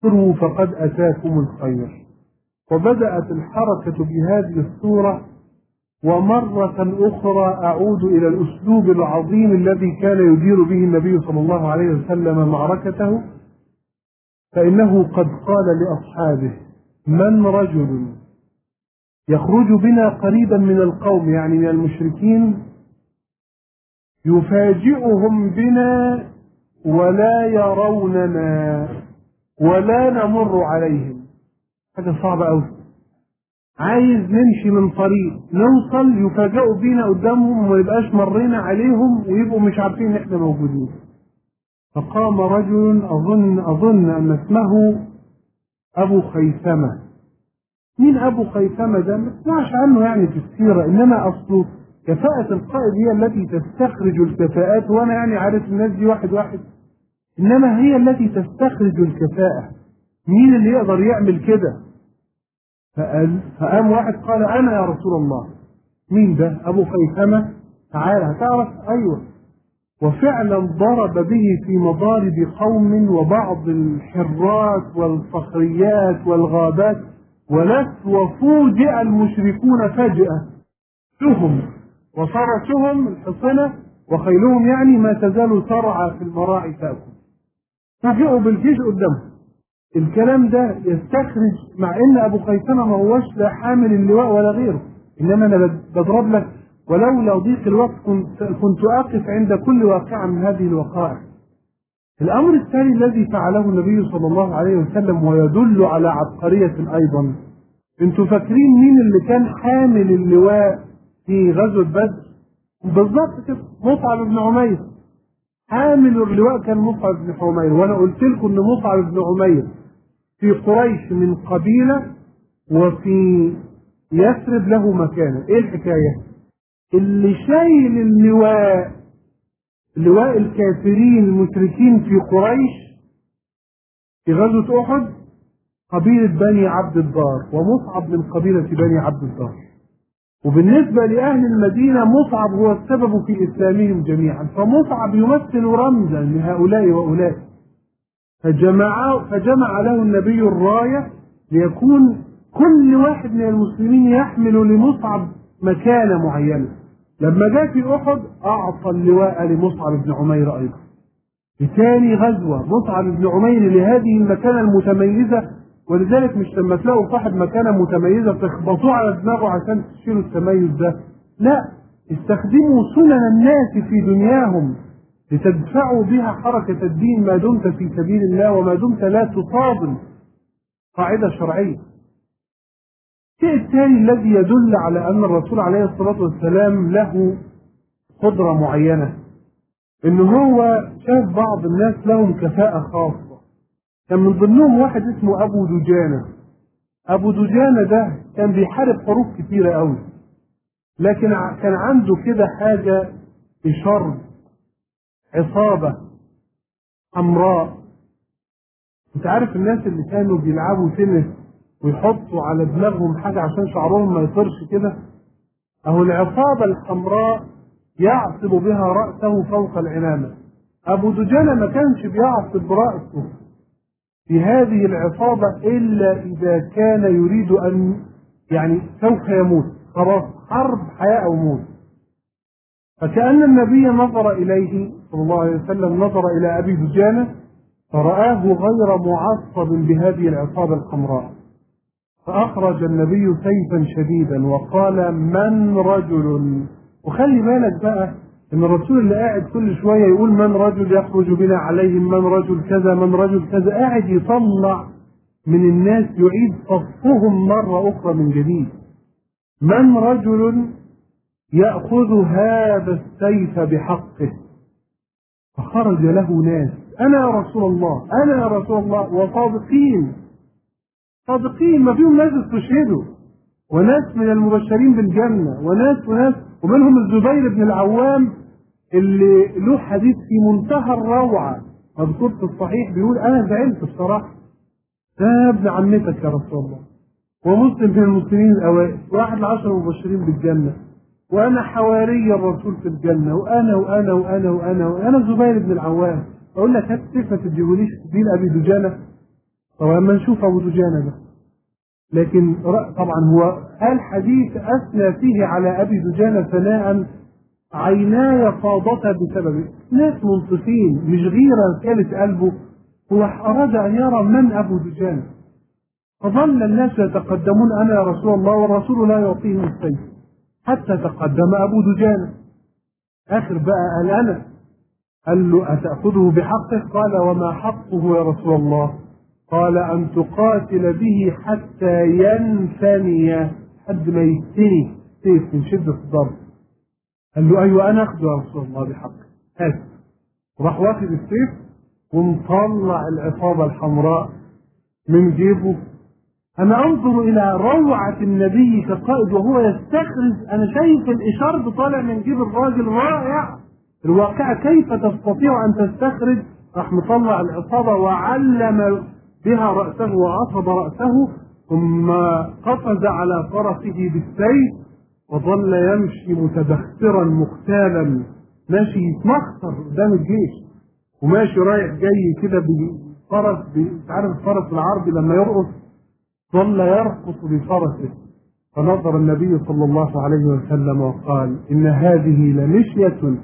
اصبروا فقد أتاكم الخير وبدأت الحركة بهذه الصورة ومرة أخرى أعود إلى الأسلوب العظيم الذي كان يدير به النبي صلى الله عليه وسلم معركته فإنه قد قال لأصحابه من رجل يخرج بنا قريبا من القوم يعني من المشركين يفاجئهم بنا ولا يروننا ولا نمر عليهم حاجة صعبة أوي عايز نمشي من طريق نوصل يفاجئوا بينا قدامهم وما يبقاش مرينا عليهم ويبقوا مش عارفين ان احنا موجودين فقام رجل اظن اظن ان اسمه ابو خيثمه مين ابو خيثمه ده ما تسمعش عنه يعني في السيره انما اصله كفاءة القائد هي التي تستخرج الكفاءات وانا يعني عارف الناس دي واحد واحد انما هي التي تستخرج الكفاءة مين اللي يقدر يعمل كده فقال فقام واحد قال انا يا رسول الله مين ده ابو خيثمه تعالى هتعرف ايوه وفعلا ضرب به في مضارب قوم وبعض الحرات والصخريات والغابات ولس وفوجئ المشركون فجأة لهم وفرسهم الحصنة وخيلهم يعني ما تزال ترعى في المراعي تأكل فجئوا بالجيش قدامهم الكلام ده يستخرج مع ان ابو خيثمه ما هوش لا حامل اللواء ولا غيره انما انا بضرب لك ولولا ضيق الوقت كنت كنت اقف عند كل واقعه من هذه الوقائع. الامر الثاني الذي فعله النبي صلى الله عليه وسلم ويدل على عبقريه ايضا انتوا فاكرين مين اللي كان حامل اللواء في غزوه بدر؟ بالظبط كده مصعب بن عمير حامل اللواء كان مصعب بن عمير وانا قلت لكم ان مصعب بن عمير في قريش من قبيلة وفي يثرب له مكانة ايه الحكاية اللي شايل اللواء لواء الكافرين المشركين في قريش في غزوة أحد قبيلة بني عبد الدار ومصعب من قبيلة بني عبد الدار وبالنسبة لأهل المدينة مصعب هو السبب في إسلامهم جميعا فمصعب يمثل رمزا لهؤلاء وأولئك فجمع فجمع له النبي الراية ليكون كل واحد من المسلمين يحمل لمصعب مكانة معينة لما جاء في أحد أعطى اللواء لمصعب بن عمير أيضا في ثاني غزوة مصعب بن عمير لهذه المكانة المتميزة ولذلك مش لما تلاقوا صاحب مكانة متميزة تخبطوه على دماغه عشان تشيلوا التميز ده لا استخدموا سنن الناس في دنياهم لتدفعوا بها حركة الدين ما دمت في سبيل الله وما دمت لا تصادم قاعدة شرعية الشيء الثاني الذي يدل على أن الرسول عليه الصلاة والسلام له قدرة معينة إن هو شاف بعض الناس لهم كفاءة خاصة كان من ضمنهم واحد اسمه أبو دجانة أبو دجانة ده كان بيحارب حروب كتيرة أوي لكن كان عنده كده حاجة بشر عصابة حمراء انت عارف الناس اللي كانوا بيلعبوا تنس ويحطوا على دماغهم حاجة عشان شعرهم ما يطرش كده اهو العصابة الحمراء يعصب بها رأسه فوق العنامة ابو دجانة ما كانش بيعصب رأسه في هذه العصابة الا اذا كان يريد ان يعني سوف يموت خلاص حرب حياة او موت فكأن النبي نظر إليه صلى الله عليه وسلم نظر إلى أبي دجانة فرآه غير معصب بهذه العصابة الحمراء فأخرج النبي سيفا شديدا وقال من رجل وخلي بالك بقى ان الرسول اللي قاعد كل شويه يقول من رجل يخرج بنا عليهم من رجل كذا من رجل كذا قاعد يطلع من الناس يعيد صفهم مره اخرى من جديد من رجل ياخذ هذا السيف بحقه فخرج له ناس انا يا رسول الله انا يا رسول الله وصادقين صادقين ما فيهم ناس استشهدوا وناس من المبشرين بالجنة وناس وناس ومنهم الزبير بن العوام اللي له حديث في منتهى الروعة مذكور في الصحيح بيقول أنا زعلت بصراحة ده ابن عمتك يا رسول الله ومسلم من المسلمين الأوائل واحد العشر المبشرين بالجنة وأنا حواري الرسول في الجنة وأنا وأنا وأنا وأنا وأنا الزبير بن العوام أقول لك هات صفة تديهوليش دين أبي دجانة طبعا لما نشوف ابو دجانه ده لكن طبعا هو قال حديث اثنى فيه على ابي دجانه ثناء عيناي فاضتا بسببه ناس منصفين مش غيرة كانت قلبه هو أراد أن يرى من أبو دجانة فظل الناس يتقدمون أنا يا رسول الله والرسول لا يعطيهم السيف حتى تقدم أبو دجانة آخر بقى قال أنا قال له أتأخذه بحقه قال وما حقه يا رسول الله قال أن تقاتل به حتى ينثني حد ما يستني سيف من شدة الضرب قال له أيوة أنا أخذه يا رسول الله بحقه هات راح واخد السيف ومطلع العصابة الحمراء من جيبه أنا أنظر إلى روعة النبي كقائد وهو يستخرج أنا شايف الإشارة طالع من جيب الراجل رائع الواقعة كيف تستطيع أن تستخرج راح مطلع العصابة وعلم بها رأسه وعصب رأسه ثم قفز على فرسه بالسيف وظل يمشي متبخترا مختالا ماشي يتمخطر قدام الجيش وماشي رايح جاي كده بفرس انت عارف الفرس العربي لما يرقص ظل يرقص بفرسه فنظر النبي صلى الله عليه وسلم وقال ان هذه لمشية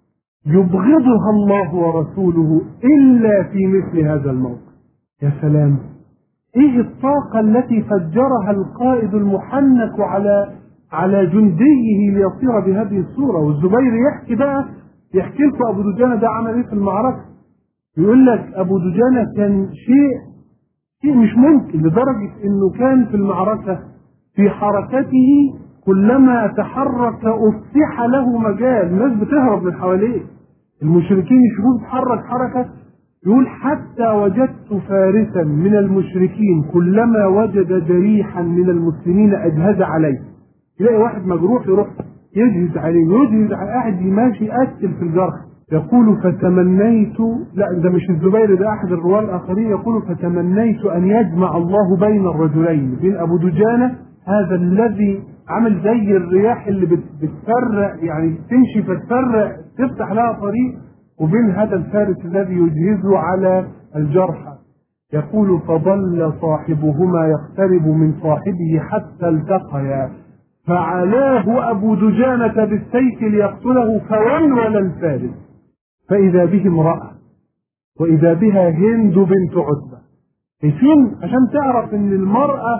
يبغضها الله ورسوله الا في مثل هذا الموقف يا سلام ايه الطاقة التي فجرها القائد المحنك على على جنديه ليصير بهذه الصورة والزبير يحكي بقى يحكي لكم أبو دجانة ده عمل إيه في المعركة يقول لك أبو دجانة كان شيء شيء مش ممكن لدرجة إنه كان في المعركة في حركته كلما تحرك أفتح له مجال الناس بتهرب من حواليه المشركين يشوفوه يتحرك حركة يقول حتى وجدت فارسا من المشركين كلما وجد جريحا من المسلمين أجهز عليه يلاقي واحد مجروح يروح يجهز عليه يجهز على قاعد ماشي يقتل في الجرح يقول فتمنيت لا ده مش الزبير ده احد الرواه الاخرين يقول فتمنيت ان يجمع الله بين الرجلين بين ابو دجانه هذا الذي عامل زي الرياح اللي بتفرق يعني تمشي فتفرق تفتح لها طريق وبين هذا الفارس الذي يجهزه على الجرحى يقول فظل صاحبهما يقترب من صاحبه حتى التقيا فعلاه أبو دجانة بالسيف ليقتله فولول الفارس فإذا به امرأة وإذا بها هند بنت عتبة شايفين عشان تعرف إن المرأة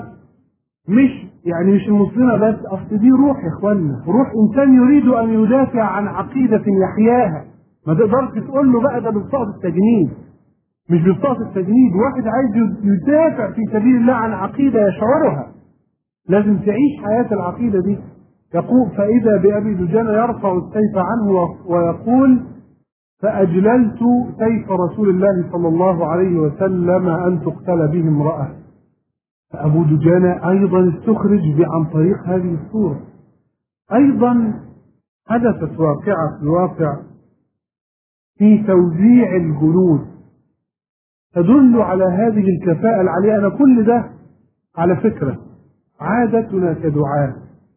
مش يعني مش المسلمة بس أصل دي روح يا إخوانا روح إنسان يريد أن يدافع عن عقيدة يحياها ما تقدرش تقول له بقى ده ببطاقة التجنيد مش ببطاقة التجنيد واحد عايز يدافع في سبيل الله عن عقيدة يشعرها لازم تعيش حياة العقيدة دي يقول فإذا بأبي دجانة يرفع السيف عنه ويقول فأجللت سيف رسول الله صلى الله عليه وسلم أن تقتل به امرأة فأبو دجانة أيضا استخرج عن طريق هذه الصورة أيضا حدثت واقعة في الواقع في توزيع الجنود تدل على هذه الكفاءة العالية أنا كل ده على فكرة عادتنا كدعاة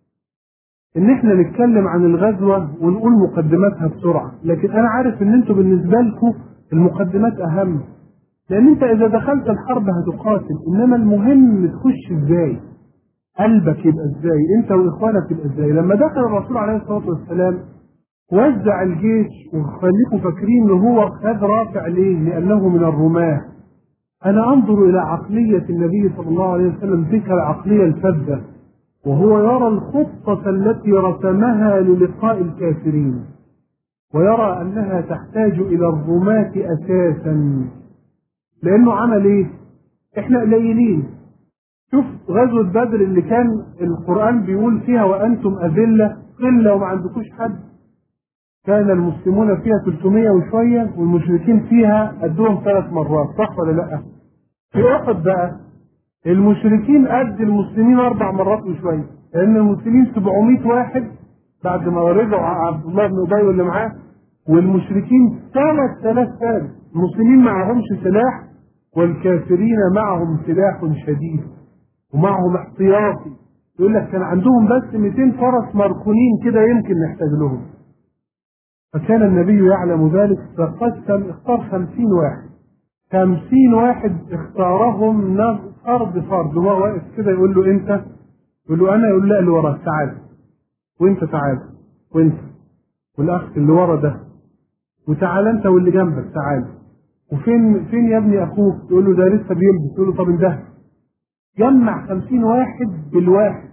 ان احنا نتكلم عن الغزوة ونقول مقدماتها بسرعة لكن انا عارف ان انتوا بالنسبة لكم المقدمات اهم لان انت اذا دخلت الحرب هتقاتل انما المهم تخش ازاي قلبك يبقى ازاي انت واخوانك يبقى ازاي لما دخل الرسول عليه الصلاة والسلام وزع الجيش وخليكم فاكرين ان هو خد رافع ليه لانه من الرماه أنا أنظر إلى عقلية النبي صلى الله عليه وسلم تلك العقلية الفذة وهو يرى الخطة التي رسمها للقاء الكافرين ويرى أنها تحتاج إلى الرماة أساسا لأنه عمل إيه؟ إحنا قليلين شوف غزوة بدر اللي كان القرآن بيقول فيها وأنتم أذلة قلة وما عندكوش حد كان المسلمون فيها 300 وشوية والمشركين فيها قدهم ثلاث مرات صح ولا لا؟ في أحد بقى المشركين قد المسلمين أربع مرات وشوية لأن المسلمين 700 واحد بعد ما رجعوا عبد الله بن أبي واللي معاه والمشركين 3000 فارس المسلمين معهمش سلاح والكافرين معهم سلاح شديد ومعهم احتياطي يقول لك كان عندهم بس 200 فرس مركونين كده يمكن نحتاج لهم فكان النبي يعلم ذلك فقسم اختار خمسين واحد خمسين واحد اختارهم ناس فرد فرد وهو واقف كده يقول له انت يقول له انا يقول له لا اللي وراك تعال وانت تعال وانت والاخ اللي ورا ده وتعال انت واللي جنبك تعال وفين فين يا ابني اخوك يقول له ده لسه بيلبس يقول له طب انده جمع خمسين واحد بالواحد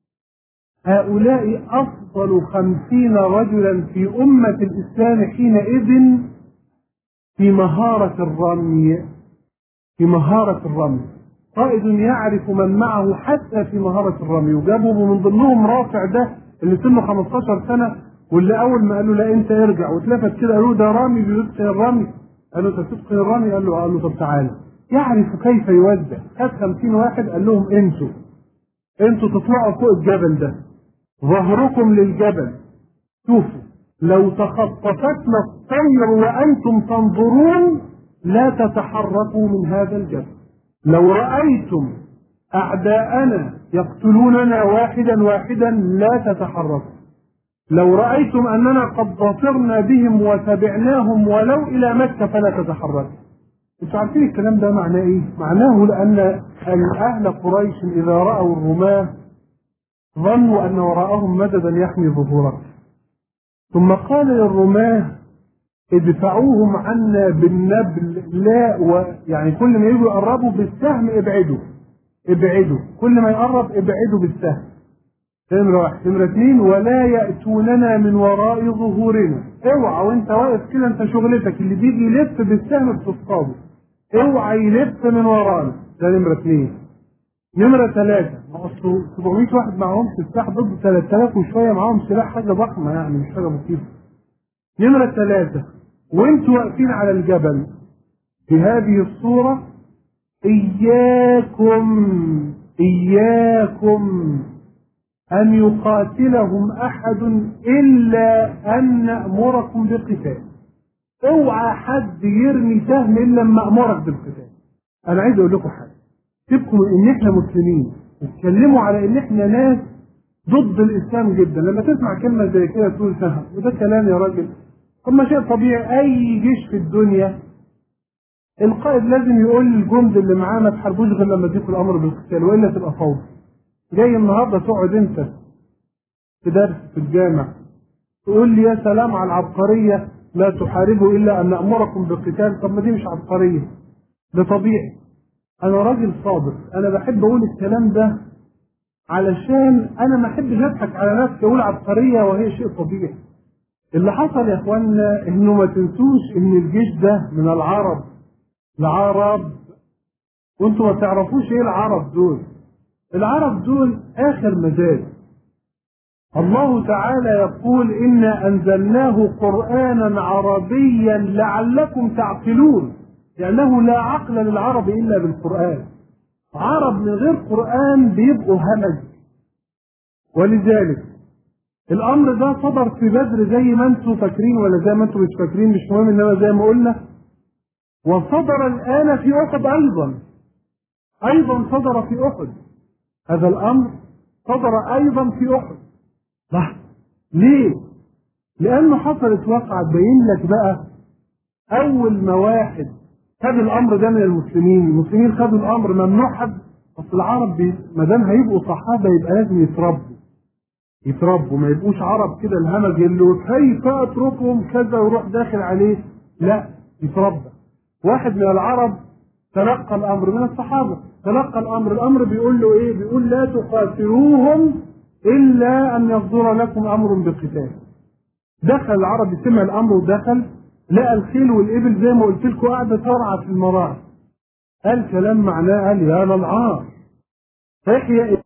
هؤلاء أفضل خمسين رجلا في أمة الإسلام حينئذ في مهارة الرمي في مهارة الرمي قائد يعرف من معه حتى في مهارة الرمي وجابوا من ضمنهم رافع ده اللي سنه 15 سنة واللي أول ما قال له لا أنت ارجع واتلفت كده قالوا ده رامي بيتقن الرمي قال له أنت تتقن الرمي قال له قال له طب تعالى يعرف كيف يوجه خد 50 واحد قال لهم انتوا انتوا تطلعوا فوق الجبل ده ظهركم للجبل شوفوا لو تخطفتنا الطير وانتم تنظرون لا تتحركوا من هذا الجبل لو رايتم اعداءنا يقتلوننا واحدا واحدا لا تتحركوا لو رايتم اننا قد ظفرنا بهم وتبعناهم ولو الى مكه فلا تتحركوا انتوا عارفين الكلام ده معناه ايه؟ معناه لان اهل قريش اذا راوا الرماه ظنوا ان وراءهم مددا يحمي ظهورهم ثم قال للرماه ادفعوهم عنا بالنبل لا و يعني كل ما يجوا يقربوا بالسهم ابعدوا ابعدوا كل ما يقرب ابعدوا بالسهم نمرة واحد نمرة اثنين ولا يأتوننا من وراء ظهورنا اوعى وانت واقف كده انت شغلتك اللي بيجي يلف بالسهم بتصطاده اوعى يلف من ورانا ده نمرة اثنين نمرة ثلاثة ما اصله 700 واحد معاهم سلاح ضد 3000 وشوية معاهم سلاح حاجة ضخمة يعني مش حاجة مخيفة نمرة ثلاثة وانتوا واقفين على الجبل بهذه الصورة إياكم إياكم أن يقاتلهم أحد إلا أن نأمركم بالقتال اوعى حد يرمي سهم إلا لما أمرك بالقتال أنا عايز أقول لكم حاجة سيبكم إن إحنا مسلمين وتكلموا على إن إحنا ناس ضد الإسلام جدا لما تسمع كلمة زي كده تقول سهم وده كلام يا راجل طب ما شيء طبيعي أي جيش في الدنيا القائد لازم يقول للجند اللي معاه ما تحاربوش غير لما تديكوا الأمر بالقتال وإلا تبقى فوضى جاي النهارده تقعد انت في درس في الجامع تقول لي يا سلام على العبقرية لا تحاربوا إلا أن نأمركم بالقتال طب ما دي مش عبقرية ده طبيعي أنا راجل صادق أنا بحب أقول الكلام ده علشان أنا ما أحبش أضحك على نفسي أقول عبقرية وهي شيء طبيعي اللي حصل يا إخوانا إنه ما تنسوش إن الجيش ده من العرب العرب وانتوا ما تعرفوش ايه العرب دول العرب دول آخر مزاج الله تعالى يقول إنا أنزلناه قرآنا عربيا لعلكم تعقلون لأنه لا عقل للعرب إلا بالقرآن عرب من غير قرآن بيبقوا همج ولذلك الأمر ده صدر في بدر زي ما انتم فاكرين ولا زي ما انتم مش فاكرين مش مهم إنما زي ما قلنا وصدر الآن في أحد أيضا أيضا صدر في أحد هذا الأمر صدر أيضا في أحد صح ليه؟ لأنه حصلت واقعة تبين لك بقى أول ما واحد خد الأمر ده من المسلمين، المسلمين خدوا الأمر ممنوع حد أصل العرب ما دام هيبقوا صحابة يبقى لازم يتربوا يتربوا ما يبقوش عرب كده الهمج اللي كيف أتركهم كذا ويروح داخل عليه لا يتربى واحد من العرب تلقى الأمر من الصحابة تلقى الامر الامر بيقول له ايه بيقول لا تقاتلوهم الا ان يصدر لكم امر بقتال دخل العربي سمع الامر ودخل لقى الخيل والابل زي ما قلت لكم قاعده ترعى في المراعي قال كلام معناه قال يا للعار صحيح